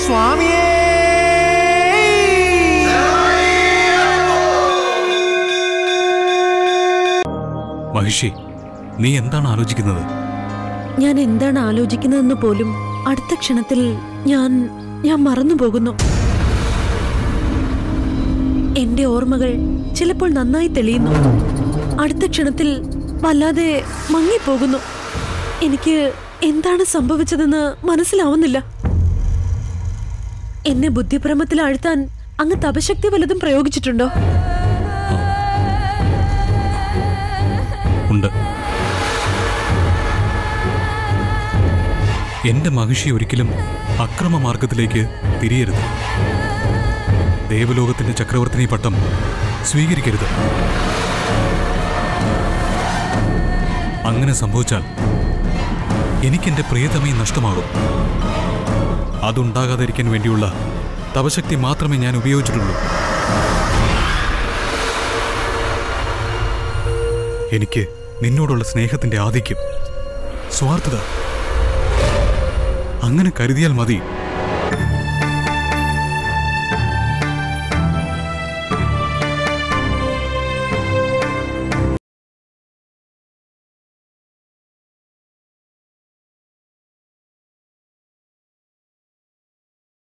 സ്വാമിയേ മഹിഷി നീ എന്താണ് ആലോചിക്കുന്നത് ഞാൻ എന്താണ് ആലോചിക്കുന്നതെന്ന് പോലും അടുത്ത ക്ഷണത്തിൽ ഞാൻ ഞാൻ മറന്നു പോകുന്നു എന്റെ ഓർമ്മകൾ ചിലപ്പോൾ നന്നായി തെളിയുന്നു അടുത്ത ക്ഷണത്തിൽ വല്ലാതെ മങ്ങിപ്പോകുന്നു എനിക്ക് എന്താണ് സംഭവിച്ചതെന്ന് മനസ്സിലാവുന്നില്ല എന്നെ ബുദ്ധിഭ്രമത്തിൽ ആഴ്ത്താൻ അങ്ങ് തപശക്തി വല്ലതും പ്രയോഗിച്ചിട്ടുണ്ടോ ഉണ്ട് എന്റെ മഹിഷി ഒരിക്കലും അക്രമ മാർഗത്തിലേക്ക് തിരിയരുത് ദേവലോകത്തിന്റെ ചക്രവർത്തിനി പട്ടം സ്വീകരിക്കരുത് അങ്ങനെ സംഭവിച്ചാൽ എനിക്കെന്റെ പ്രിയതമയെ നഷ്ടമാകും അതുണ്ടാകാതിരിക്കാൻ വേണ്ടിയുള്ള തപശക്തി മാത്രമേ ഞാൻ ഉപയോഗിച്ചിട്ടുള്ളൂ എനിക്ക് നിന്നോടുള്ള സ്നേഹത്തിന്റെ ആധിക്യം സ്വാർത്ഥത അങ്ങനെ കരുതിയാൽ മതി